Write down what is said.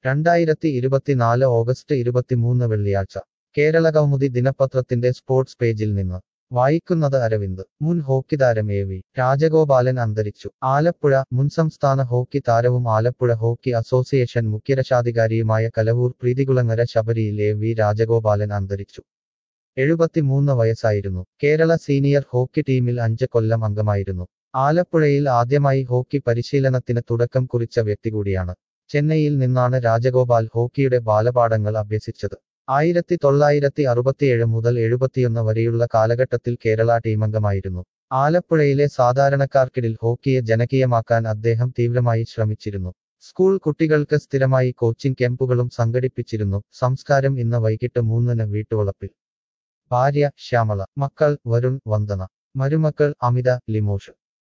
രണ്ടായിരത്തി ഇരുപത്തിനാല് ഓഗസ്റ്റ് ഇരുപത്തിമൂന്ന് വെള്ളിയാഴ്ച കേരള കൗമുദി ദിനപത്രത്തിന്റെ സ്പോർട്സ് പേജിൽ നിന്ന് വായിക്കുന്നത് അരവിന്ദ് മുൻ ഹോക്കി താരം എ വി രാജഗോപാലൻ അന്തരിച്ചു ആലപ്പുഴ മുൻ സംസ്ഥാന ഹോക്കി താരവും ആലപ്പുഴ ഹോക്കി അസോസിയേഷൻ മുഖ്യരക്ഷാധികാരിയുമായ കലവൂർ പ്രീതികുളങ്ങര ശബരിയിൽ എ വി രാജഗോപാലൻ അന്തരിച്ചു എഴുപത്തിമൂന്ന് വയസ്സായിരുന്നു കേരള സീനിയർ ഹോക്കി ടീമിൽ അഞ്ച് കൊല്ലം അംഗമായിരുന്നു ആലപ്പുഴയിൽ ആദ്യമായി ഹോക്കി പരിശീലനത്തിന് തുടക്കം കുറിച്ച വ്യക്തി കൂടിയാണ് ചെന്നൈയിൽ നിന്നാണ് രാജഗോപാൽ ഹോക്കിയുടെ ബാലപാഠങ്ങൾ അഭ്യസിച്ചത് ആയിരത്തി തൊള്ളായിരത്തി അറുപത്തിയേഴ് മുതൽ എഴുപത്തിയൊന്ന് വരെയുള്ള കാലഘട്ടത്തിൽ കേരള ടീമംഗമായിരുന്നു ആലപ്പുഴയിലെ സാധാരണക്കാർക്കിടയിൽ ഹോക്കിയെ ജനകീയമാക്കാൻ അദ്ദേഹം തീവ്രമായി ശ്രമിച്ചിരുന്നു സ്കൂൾ കുട്ടികൾക്ക് സ്ഥിരമായി കോച്ചിംഗ് ക്യാമ്പുകളും സംഘടിപ്പിച്ചിരുന്നു സംസ്കാരം ഇന്ന് വൈകിട്ട് മൂന്നിന് വീട്ടുവളപ്പിൽ ഭാര്യ ശ്യാമള മക്കൾ വരുൺ വന്ദന മരുമക്കൾ അമിത ലിമോഷ്